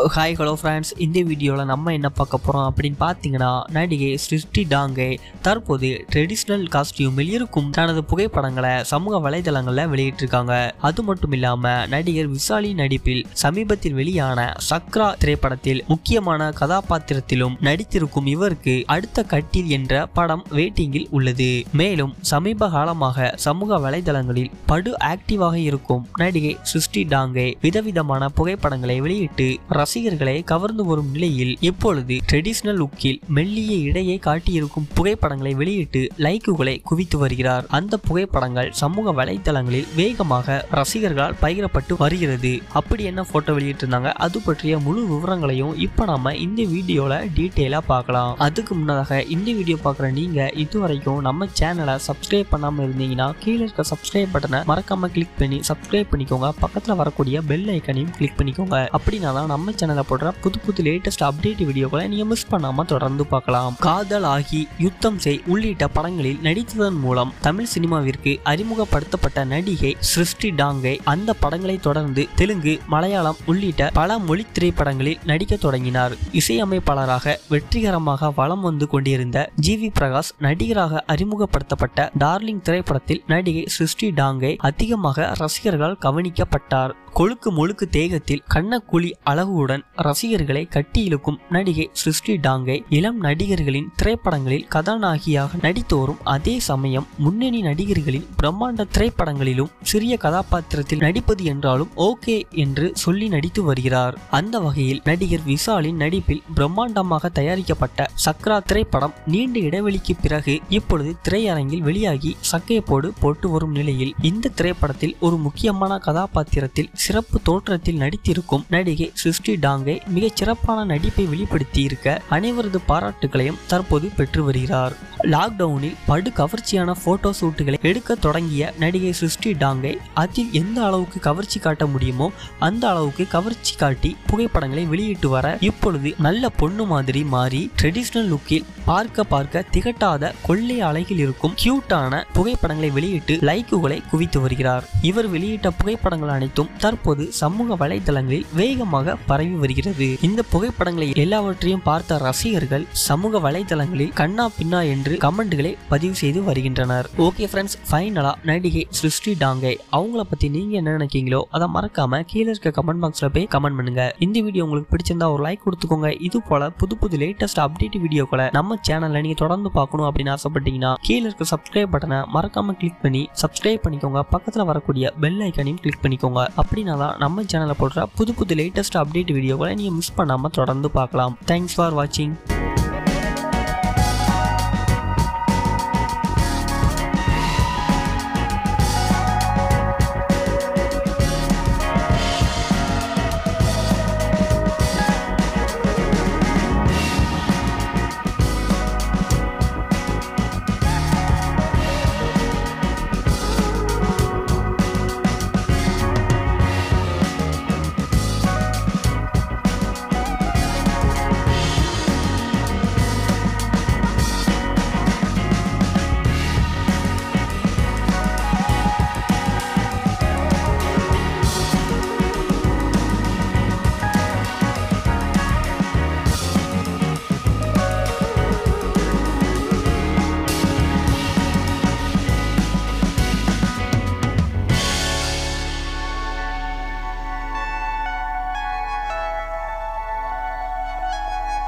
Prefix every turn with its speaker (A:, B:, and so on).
A: hi hello friends இந்த வீடியோவில் நம்ம என்ன பார்க்க போகிறோம் அப்படின்னு பார்த்தீங்கன்னா நடிகை சிருஷ்டி டாங்கே தற்போது ட்ரெடிஷ்னல் காஸ்டியூமில் இருக்கும் தனது புகைப்படங்களை சமூக வலைதளங்களில் வெளியிட்டிருக்காங்க அது மட்டும் இல்லாமல் நடிகர் விஷாலி நடிப்பில் சமீபத்தில் வெளியான சக்ரா திரைப்படத்தில் முக்கியமான கதாபாத்திரத்திலும் நடித்திருக்கும் இவருக்கு அடுத்த கட்டில் என்ற படம் வெயிட்டிங்கில் உள்ளது மேலும் சமீப காலமாக சமூக வலைதளங்களில் படு ஆக்டிவாக இருக்கும் நடிகை சிருஷ்டி டாங்கே விதவிதமான புகைப்படங்களை வெளியிட்டு ரசிகர்களை கவர்ந்து வரும் நிலையில் இப்பொழுது ட்ரெடிஷனல் லுக்கில் மெல்லிய இடையை காட்டியிருக்கும் புகைப்படங்களை வெளியிட்டு லைக்குகளை குவித்து வருகிறார் அந்த புகைப்படங்கள் சமூக வலைத்தளங்களில் வேகமாக ரசிகர்களால் பகிரப்பட்டு வருகிறது அப்படி என்ன போட்டோ வெளியிட்டிருந்தாங்க அது பற்றிய முழு விவரங்களையும் இப்போ நாம இந்த வீடியோல டீட்டெயிலா பார்க்கலாம் அதுக்கு முன்னதாக இந்த வீடியோ பார்க்குற நீங்க இதுவரைக்கும் நம்ம சேனலை சப்ஸ்கிரைப் பண்ணாம இருந்தீங்கன்னா கீழே இருக்க சப்ஸ்கிரைப் பட்டனை மறக்காம கிளிக் பண்ணி சப்ஸ்கிரைப் பண்ணிக்கோங்க பக்கத்துல வரக்கூடிய பெல் ஐக்கனையும் கிளிக் பண்ணிக்கோங்க அப்படின்னா தான் நம்ம சேனலை போடுற புது புது லேட்டஸ்ட் அப்டேட் வீடியோக்களை நீங்க மிஸ் பண்ணாம தொடர்ந்து பார்க்கலாம் காதல் ஆகி யுத்தம் செய் உள்ளிட்ட படங்களில் நடித்ததன் மூலம் தமிழ் சினிமாவிற்கு அறிமுகப்படுத்தப்பட்ட நடிகை சிருஷ்டி டாங்கே அந்த படங்களை தொடர்ந்து தெலுங்கு மலையாளம் உள்ளிட்ட பல மொழி திரைப்படங்களில் நடிக்க தொடங்கினார் இசையமைப்பாளராக வெற்றிகரமாக வலம் வந்து கொண்டிருந்த ஜி வி பிரகாஷ் நடிகராக அறிமுகப்படுத்தப்பட்ட டார்லிங் திரைப்படத்தில் நடிகை சிருஷ்டி டாங்கே அதிகமாக ரசிகர்களால் கவனிக்கப்பட்டார் கொழுக்கு முழுக்கு தேகத்தில் கண்ணக்குழி அழகுடன் ரசிகர்களை கட்டி இழுக்கும் நடிகை சிருஷ்டி டாங்கே இளம் நடிகர்களின் திரைப்படங்களில் கதாநாயகியாக நடித்து வரும் அதே சமயம் முன்னணி நடிகர்களின் பிரம்மாண்ட திரைப்படங்களிலும் சிறிய கதாபாத்திரத்தில் நடிப்பது என்றாலும் ஓகே என்று சொல்லி நடித்து வருகிறார் அந்த வகையில் நடிகர் விஷாலின் நடிப்பில் பிரம்மாண்டமாக தயாரிக்கப்பட்ட சக்ரா திரைப்படம் நீண்ட இடைவெளிக்கு பிறகு இப்பொழுது திரையரங்கில் வெளியாகி சக்கையப்போடு போட்டு வரும் நிலையில் இந்த திரைப்படத்தில் ஒரு முக்கியமான கதாபாத்திரத்தில் சிறப்பு தோற்றத்தில் நடித்திருக்கும் நடிகை சிருஷ்டி டாங்கே மிகச் சிறப்பான நடிப்பை வெளிப்படுத்தி இருக்க அனைவரது பாராட்டுகளையும் தற்போது பெற்று வருகிறார் லாக்டவுனில் படு கவர்ச்சியான போட்டோ ஷூட்டுகளை எடுக்க தொடங்கிய நடிகை சிருஷ்டி டாங்கே அதில் எந்த அளவுக்கு கவர்ச்சி காட்ட முடியுமோ அந்த அளவுக்கு கவர்ச்சி காட்டி புகைப்படங்களை வெளியிட்டு வர இப்பொழுது நல்ல பொண்ணு மாதிரி மாறி ட்ரெடிஷ்னல் லுக்கில் பார்க்க பார்க்க திகட்டாத கொள்ளை அழகில் இருக்கும் கியூட்டான புகைப்படங்களை வெளியிட்டு லைக்குகளை குவித்து வருகிறார் இவர் வெளியிட்ட புகைப்படங்கள் அனைத்தும் தற்போது சமூக வலைதளங்களில் வேகமாக பரவி வருகிறது இந்த புகைப்படங்களை எல்லாவற்றையும் பார்த்த ரசிகர்கள் சமூக வலைதளங்களில் கண்ணா பின்னா என்று கமெண்ட்களை பதிவு செய்து வருகின்றனர் ஓகே ஃப்ரெண்ட்ஸ் ஃபைனலா நடிகை சிருஷ்டி டாங்கே அவங்கள பத்தி நீங்க என்ன நினைக்கீங்களோ அதை மறக்காம கீழே இருக்க கமெண்ட் பாக்ஸ்ல போய் கமெண்ட் பண்ணுங்க இந்த வீடியோ உங்களுக்கு பிடிச்சிருந்தா ஒரு லைக் கொடுத்துக்கோங்க இது போல புது புது லேட்டஸ்ட் அப்டேட் வீடியோக்களை நம்ம சேனல்ல நீங்க தொடர்ந்து பார்க்கணும் அப்படின்னு ஆசைப்பட்டீங்கன்னா கீழே இருக்க சப்ஸ்கிரைப் பட்டனை மறக்காம கிளிக் பண்ணி சப்ஸ்கிரைப் பண்ணிக்கோங்க பக்கத்துல வரக்கூடிய பெல் ஐக்கனையும் கிளிக் பண்ணிக்கோங்க அப்படின்னா தான் நம்ம சேனல்ல போடுற புது புது லேட்டஸ்ட் அப்டேட் வீடியோக்களை நீங்க மிஸ் பண்ணாம தொடர்ந்து பார்க்கலாம் தேங்க்ஸ் ஃபார் வாட்சிங்